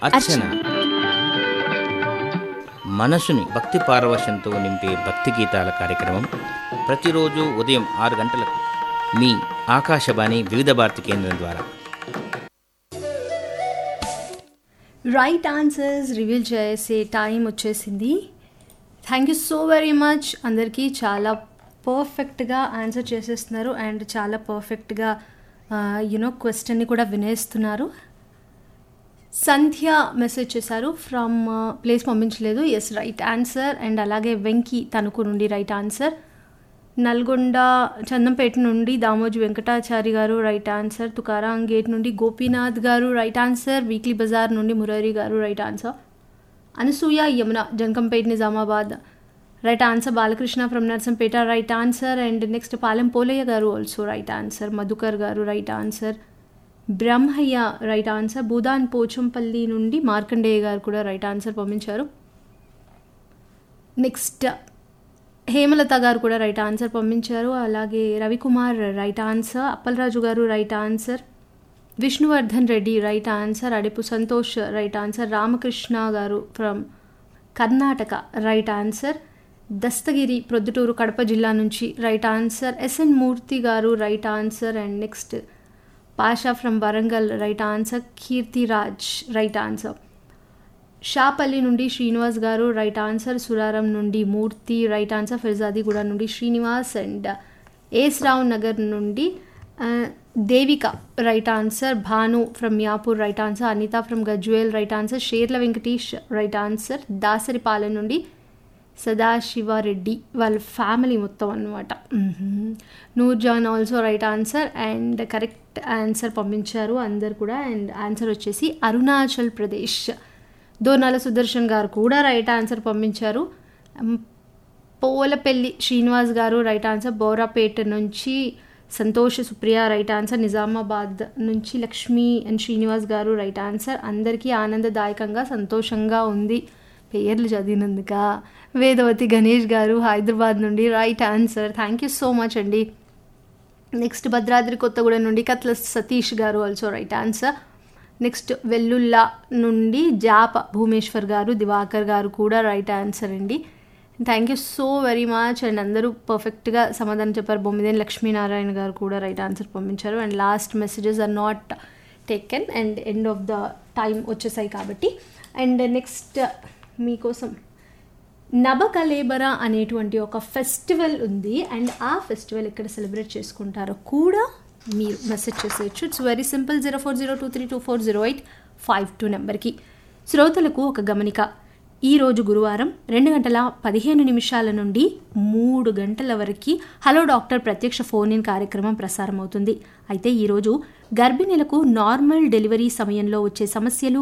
అర్చన మనసుని భక్తి పారవశంతో నింపే భక్తి గీతాల కార్యక్రమం ప్రతిరోజు ఉదయం ఆరు గంటలకు మీ ఆకాశవాణి వివిధ భారతి కేంద్రం ద్వారా రైట్ ఆన్సర్స్ రివీల్ చేసే టైం వచ్చేసింది thank you so very much అందరికీ చాలా పర్ఫెక్ట్గా ఆన్సర్ చేసేస్తున్నారు అండ్ చాలా పర్ఫెక్ట్గా యునో క్వశ్చన్ని కూడా వినేస్తున్నారు సంధ్య మెసేజ్ చేశారు ఫ్రమ్ ప్లేస్ పంపించలేదు ఎస్ రైట్ ఆన్సర్ అండ్ అలాగే వెంకీ తణుకు నుండి రైట్ ఆన్సర్ నల్గొండ చందంపేట నుండి దామోజీ వెంకటాచారి గారు రైట్ ఆన్సర్ తుకారాం గేట్ నుండి గోపీనాథ్ గారు రైట్ ఆన్సర్ వీక్లీ బజార్ నుండి మురారి గారు right answer Anasuya Yamuna Janakampet Nizamabad right answer Balakrishna from Narsampet right answer and next Palem Polaiah గారు ఆల్సో రైట్ ఆన్సర్ మధుకర్ గారు right answer Brahmaiah right answer Bhoodan Pochampally నుండి మార్కండేయ గారు కూడా రైట్ ఆన్సర్ పంపించారు నెక్స్ట్ హేమలత గారు కూడా రైట్ ఆన్సర్ పంపించారు అలాగే రవికుమార్ రైట్ ఆన్సర్ అప్పలరాజు గారు right answer Vishnuvardhan Reddy right answer Adipu Santosh right answer Ramakrishna గారు from Karnataka right answer Dastagiri Proddatur Kadapa జిల్లా నుంచి రైట్ ఆన్సర్ ఎస్ఎన్ మూర్తి గారు right answer and next Pasha from Warangal right answer Keerthiraj right answer Shapalli నుండి శ్రీనివాస్ గారు రైట్ ఆన్సర్ సురారం నుండి మూర్తి రైట్ ఆన్సర్ ఫిర్జాదిగూడ నుండి శ్రీనివాస్ అండ్ ఏస్ రావు నగర్ నుండి ఆ, Devika right answer Bhanu from Yapur right answer Anitha from Gajwel right answer Sherla Venkatesh right answer Dasaripalem నుండి సదాశివారెడ్డి వాళ్ళ ఫ్యామిలీ మొత్తం అనమాట Noor Jan also right answer and correct answer పంపించారు అందరు కూడా అండ్ ఆన్సర్ వచ్చేసి అరుణాచల్ ప్రదేశ్ దోనాల సుదర్శన్ గారు కూడా రైట్ ఆన్సర్ పంపించారు మ్, పోలపల్లి శ్రీనివాస్ గారు రైట్ ఆన్సర్ బోరాపేట నుంచి సంతోష్ సుప్రియ రైట్ ఆన్సర్ నిజామాబాద్ నుంచి లక్ష్మి అండ్ శ్రీనివాస్ గారు రైట్ ఆన్సర్ అందరికీ ఆనందదాయకంగా సంతోషంగా ఉంది పేర్లు చదివినందుక వేదవతి గణేష్ గారు హైదరాబాద్ నుండి right answer thank you so much అండి నెక్స్ట్ భద్రాద్రి కొత్తగూడెం నుండి కత్ల సతీష్ గారు also right answer next Vellulla నుండి జాప భూమేశ్వర్ గారు దివాకర్ గారు కూడా రైట్ ఆన్సర్ అండి thank you so very much and అందరూ పర్ఫెక్ట్గా సమాధానం చెప్పారు బొమ్మిదేని లక్ష్మీనారాయణ గారు కూడా రైట్ ఆన్సర్ పంపించారు and last messages are not taken and end of the time వచ్చేసాయి కాబట్టి అండ్ నెక్స్ట్ మీకోసం నబకలేబర అనేటువంటి ఒక ఫెస్టివల్ ఉంది అండ్ ఆ ఫెస్టివల్ ఎక్కడ సెలబ్రేట్ చేసుకుంటారో కూడా మీరు మెసేజ్ చేసేయచ్చు it's very simple zero four zero two three two four zero eight five two నెంబర్కి శ్రోతలకు ఒక గమనిక ఈరోజు గురువారం రెండు గంటల పదిహేను నిమిషాల నుండి మూడు గంటల వరకు హలో డాక్టర్ ప్రత్యక్ష ఫోన్ ఇన్ కార్యక్రమం ప్రసారం అవుతుంది అయితే ఈరోజు గర్భిణీలకు నార్మల్ డెలివరీ సమయంలో వచ్చే సమస్యలు